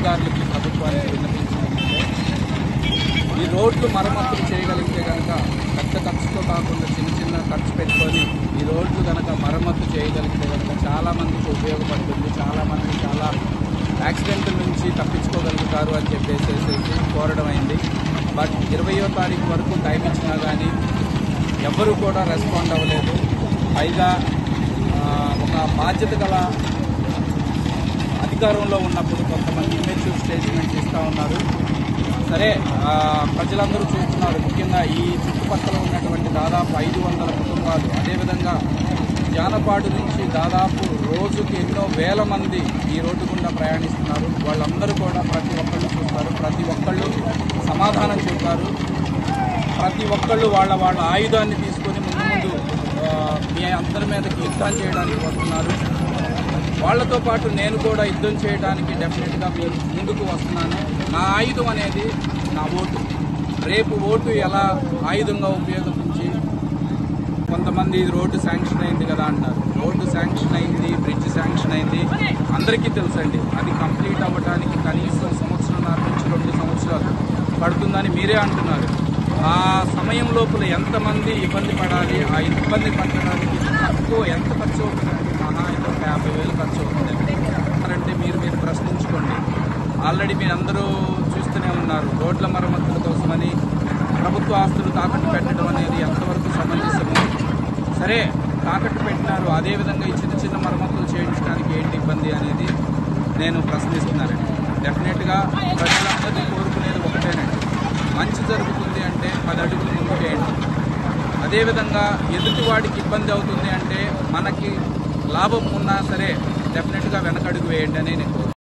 అధికారులకి ప్రభుత్వానికి విన్నపించింది ఈ రోడ్లు మరమ్మతులు చేయగలిగితే కనుక పెద్ద ఖర్చుతో కాకుండా చిన్న చిన్న ఖర్చు పెట్టుకొని ఈ రోడ్లు కనుక మరమ్మతు చేయగలిగితే కనుక చాలా మందికి ఉపయోగపడుతుంది చాలా మంది చాలా యాక్సిడెంట్ల నుంచి తప్పించుకోగలుగుతారు అని చెప్పేసి కోరడం అయింది బట్ ఇరవయో తారీఖు వరకు టైం ఇచ్చినా కానీ ఎవ్వరూ కూడా రెస్పాండ్ అవ్వలేదు పైగా ఆ, ఒక బాధ్యత గల అధికారంలో ఉన్నప్పుడు కొంతమంది ఇమెచ్యూర్ స్టేట్మెంట్స్ ఇస్తూ ఉన్నారు సరే ఆ, ప్రజలందరూ చూస్తున్నారు ముఖ్యంగా ఈ చుట్టుపక్కల ఉన్నటువంటి దాదాపు ఐదు వందల కుటుంబాలు అదేవిధంగా జానపాడు నుంచి దాదాపు రోజుకి ఎన్నో వేల మంది ఈ రోడ్డు గుండా ప్రయాణిస్తున్నారు వాళ్ళందరూ కూడా ప్రతి ఒక్కళ్ళు చూస్తారు ప్రతి ఒక్కళ్ళు సమాధానం చెబుతారు ప్రతి ఒక్కళ్ళు వాళ్ళ వాళ్ళ ఆయుధాన్ని తీసుకొని ముందు ముందు ఆ, మీ అందరి మీదకి యుద్ధం చేయడానికి వస్తున్నారు వాళ్ళతో పాటు నేను కూడా యుద్ధం చేయడానికి డెఫినెట్గా మీ ముందుకు వస్తున్నాను నా ఆయుధం అనేది నా ఓటు రేపు ఓటు ఎలా ఆయుధంగా ఉపయోగించి కొంతమంది ఇది రోడ్డు శాంక్షన్ అయింది కదా అంటారు రోడ్డు శాంక్షన్ అయింది బ్రిడ్జ్ శాంక్షన్ అయింది అందరికీ తెలుసండి అది కంప్లీట్ అవ్వడానికి కనీసం సంవత్సరంన్నర నుంచి రెండు సంవత్సరాలు పడుతుందని మీరే అంటున్నారు ఆ సమయం లోపల ఎంతమంది ఇబ్బంది పడాలి ఆ ఇబ్బంది పడడానికి తక్కువ ఎంత ఖర్చు అవుతుందండి మహా అయితే ఒక యాభై వేలు ఖర్చు అవుతుంది అంటే మీరు మీరు ప్రశ్నించుకోండి ఆల్రెడీ మీరు అందరూ చూస్తూనే ఉన్నారు రోడ్ల మరమ్మతుల కోసమని ప్రభుత్వ ఆస్తులు తాకట్టు పెట్టడం అనేది ఎంతవరకు సమంజసము సరే తాకట్టు పెట్టినారు అదేవిధంగా ఈ చిన్న చిన్న మరమ్మతులు చేయించడానికి ఏంటి ఇబ్బంది అనేది నేను ప్రశ్నిస్తున్నానండి డెఫినెట్గా ప్రజలందరినీ కోరుకునేది ఒకటేనండి మంచి జరుగుతుంది అంటే పది అడుగులు ముందుకేయండి అదేవిధంగా ఎదుటివాడికి ఇబ్బంది అవుతుంది అంటే మనకి లాభం ఉన్నా సరే డెఫినెట్గా వెనకడుగు వేయండి అని నేను కోరుకుంటున్నాను.